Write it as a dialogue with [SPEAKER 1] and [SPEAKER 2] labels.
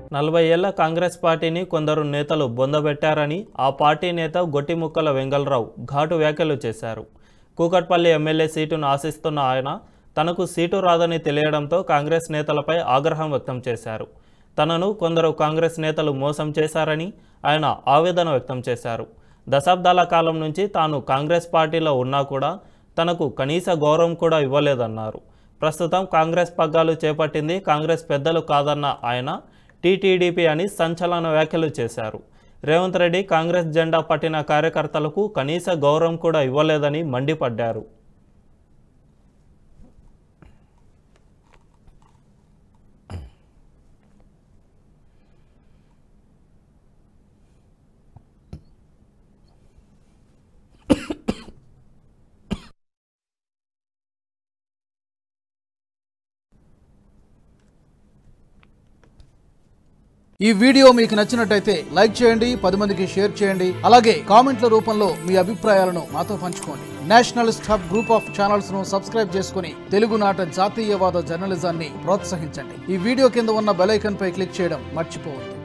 [SPEAKER 1] నలభై ఏళ్ల కాంగ్రెస్ పార్టీని కొందరు నేతలు బొందబెట్టారని ఆ పార్టీ నేత గొట్టిముక్కల వెంగళరావు ఘాటు వ్యాఖ్యలు చేశారు కూకట్పల్లి ఎమ్మెల్యే సీటును ఆశిస్తున్న ఆయన తనకు సీటు రాదని తెలియడంతో కాంగ్రెస్ నేతలపై ఆగ్రహం వ్యక్తం చేశారు తనను కొందరు కాంగ్రెస్ నేతలు మోసం చేశారని ఆయన ఆవేదన వ్యక్తం చేశారు దశాబ్దాల కాలం నుంచి తాను కాంగ్రెస్ పార్టీలో ఉన్నా కూడా తనకు కనీస గౌరవం కూడా ఇవ్వలేదన్నారు ప్రస్తుతం కాంగ్రెస్ పగ్గాలు చేపట్టింది కాంగ్రెస్ పెద్దలు కాదన్న ఆయన టీటీడీపీ అని సంచలన వ్యాఖ్యలు చేశారు రేవంత్ రెడ్డి కాంగ్రెస్ జెండా పట్టిన కార్యకర్తలకు కనీస గౌరవం కూడా ఇవ్వలేదని మండిపడ్డారు
[SPEAKER 2] ఈ వీడియో మీకు నచ్చినట్టయితే లైక్ చేయండి పది మందికి షేర్ చేయండి అలాగే కామెంట్ల రూపంలో మీ అభిప్రాయాలను మాతో పంచుకోండి nationalist hub group of channels ను సబ్స్క్రైబ్ చేసుకుని తెలుగునాట జాతీయవాద జర్నలిజాన్ని ప్రోత్సహించండి ఈ వీడియో కింద ఉన్న బెల్ ఐకాన్ పై క్లిక్ చేయడం మర్చిపోవద్దు